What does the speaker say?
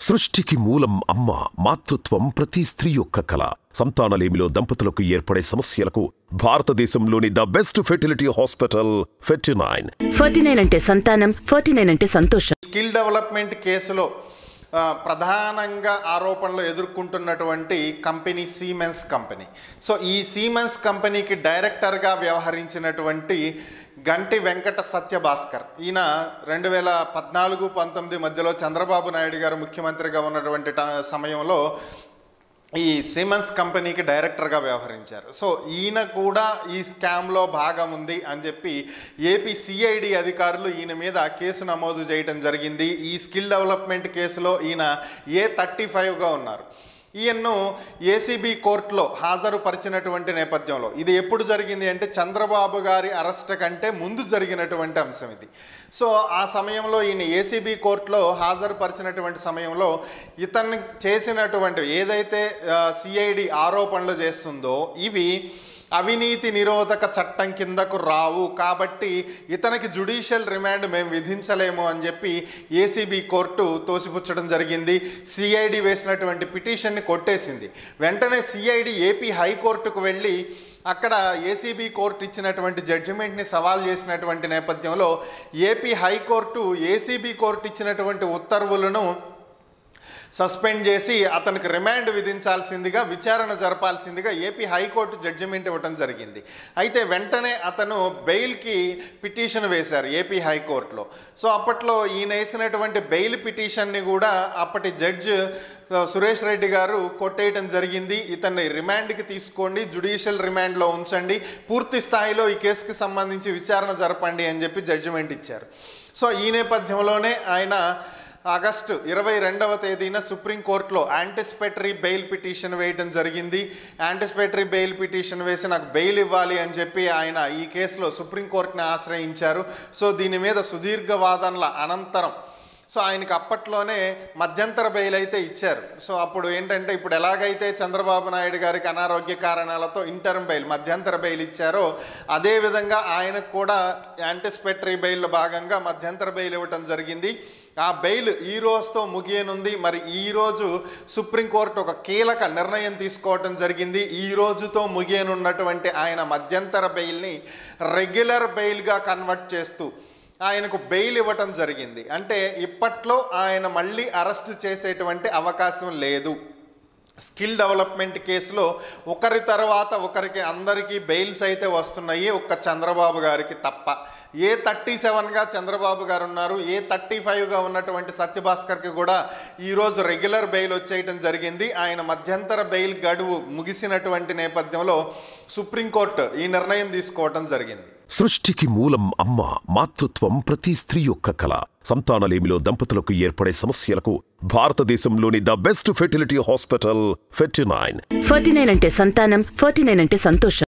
సృష్టికి మూలం అమ్మ మాతృత్వం ప్రతి స్త్రీ యొక్క కళ సంతానలేమిలో దంపతులకు ఏర్పడే సమస్యలకు భారతదేశంలోని the best fertility hospital Ferty nine forty nine అంటే సంతానం ఫార్టీ నైన్ అంటే సంతోషం స్కిల్ డెవలప్మెంట్ కేసులో ఆ, ప్రధానంగా ఆరోపణలు ఎదుర్కొంటున్నటువంటి కంపెనీ సీమెన్స్ కంపెనీ సో ఈ సీమెన్స్ కంపెనీకి డైరెక్టర్గా వ్యవహరించినటువంటి గంటి వెంకట సత్యభాస్కర్ ఈయన రెండు వేల పద్నాలుగు పంతొమ్మిది మధ్యలో చంద్రబాబు నాయుడు గారు ముఖ్యమంత్రిగా ఉన్నటువంటి ట- సమయంలో ఈ సిమెన్స్ కంపెనీకి డైరెక్టర్గా వ్యవహరించారు సో ఈయన కూడా ఈ స్కామ్లో భాగం ఉంది అని చెప్పి ఏపీ సిఐడి అధికారులు ఈయన మీద కేసు నమోదు చేయడం జరిగింది ఈ స్కిల్ డెవలప్మెంట్ కేసులో ఈయన ఏ థర్టీ ఫైవ్గా ఉన్నారు ఈయన్ను ఏసీబీ కోర్టులో హాజరుపరిచినటువంటి నేపథ్యంలో ఇది ఎప్పుడు జరిగింది అంటే చంద్రబాబు గారి అరెస్ట్ కంటే ముందు జరిగినటువంటి అంశం ఇది సో ఆ సమయంలో ఈయన ఏసీబీ కోర్టులో హాజరుపరిచినటువంటి సమయంలో ఇతన్ని చేసినటువంటి ఏదైతే సిఐడి ఆరోపణలు చేస్తుందో ఇవి అవినీతి నిరోధక చట్టం కిందకు రావు కాబట్టి ఇతనికి జుడిషియల్ రిమాండ్ మేము విధించలేము అని చెప్పి ఏసీబీ కోర్టు తోసిపుచ్చడం జరిగింది సిఐడి వేసినటువంటి పిటిషన్ని కొట్టేసింది వెంటనే సిఐడి ఏపీ హైకోర్టుకు వెళ్ళి అక్కడ ఏసీబీ కోర్టు ఇచ్చినటువంటి జడ్జిమెంట్ని సవాల్ చేసినటువంటి నేపథ్యంలో ఏపీ హైకోర్టు ఏసీబీ కోర్టు ఇచ్చినటువంటి ఉత్తర్వులను సస్పెండ్ చేసి అతనికి రిమాండ్ విధించాల్సిందిగా విచారణ జరపాల్సిందిగా ఏపీ హైకోర్టు జడ్జిమెంట్ ఇవ్వడం జరిగింది అయితే వెంటనే అతను బెయిల్కి పిటిషన్ వేశారు ఏపీ హైకోర్టులో సో అప్పట్లో ఈయన వేసినటువంటి బెయిల్ పిటిషన్ని కూడా అప్పటి జడ్జ్ సురేష్ రెడ్డి గారు కొట్టేయటం జరిగింది ఇతన్ని రిమాండ్కి తీసుకోండి జుడిషియల్ రిమాండ్లో ఉంచండి పూర్తి స్థాయిలో ఈ కేసుకి సంబంధించి విచారణ జరపండి అని చెప్పి జడ్జిమెంట్ ఇచ్చారు సో ఈ నేపథ్యంలోనే ఆయన ఆగస్టు ఇరవై రెండవ తేదీన సుప్రీంకోర్టులో యాంటిసిపేటరీ బెయిల్ పిటిషన్ వేయడం జరిగింది యాంటిసిపేటరీ బెయిల్ పిటిషన్ వేసి నాకు బెయిల్ ఇవ్వాలి అని చెప్పి ఆయన ఈ కేసులో సుప్రీంకోర్టుని ఆశ్రయించారు సో దీని మీద సుదీర్ఘ వాదనల అనంతరం సో ఆయనకి అప్పట్లోనే మధ్యంతర బెయిల్ అయితే ఇచ్చారు సో అప్పుడు ఏంటంటే ఇప్పుడు ఎలాగైతే చంద్రబాబు నాయుడు గారికి అనారోగ్య కారణాలతో ఇంటర్మ్ బెయిల్ మధ్యంతర బెయిల్ ఇచ్చారో అదేవిధంగా ఆయనకు కూడా యాంటిసిపేటరీ బెయిల్లో భాగంగా మధ్యంతర బెయిల్ ఇవ్వటం జరిగింది ఆ బెయిల్ ఈ రోజుతో ముగియనుంది మరి ఈ రోజు సుప్రీంకోర్టు ఒక కీలక నిర్ణయం తీసుకోవటం జరిగింది ఈ రోజుతో ముగియనున్నటువంటి ఆయన మధ్యంతర బెయిల్ని రెగ్యులర్ బెయిల్గా కన్వర్ట్ చేస్తూ ఆయనకు బెయిల్ ఇవ్వటం జరిగింది అంటే ఇప్పట్లో ఆయన మళ్ళీ అరెస్ట్ చేసేటువంటి అవకాశం లేదు స్కిల్ డెవలప్మెంట్ కేసులో ఒకరి తర్వాత ఒకరికి అందరికీ బెయిల్స్ అయితే వస్తున్నాయి ఒక్క చంద్రబాబు గారికి తప్ప ఏ థర్టీ సెవెన్గా చంద్రబాబు గారు ఉన్నారు ఏ థర్టీ ఫైవ్గా ఉన్నటువంటి సత్యభాస్కర్కి కూడా ఈరోజు రెగ్యులర్ బెయిల్ వచ్చేయటం జరిగింది ఆయన మధ్యంతర బెయిల్ గడువు ముగిసినటువంటి నేపథ్యంలో సుప్రీంకోర్టు ఈ నిర్ణయం తీసుకోవటం జరిగింది సృష్టికి మూలం అమ్మ మాతృత్వం ప్రతి స్త్రీ యొక్క కళ సంతానలేమిలో దంపతులకు ఏర్పడే సమస్యలకు భారతదేశంలోని the best fertility hospital Ferty nine forty nine అంటే సంతానం ఫార్టీ నైన్ అంటే సంతోషం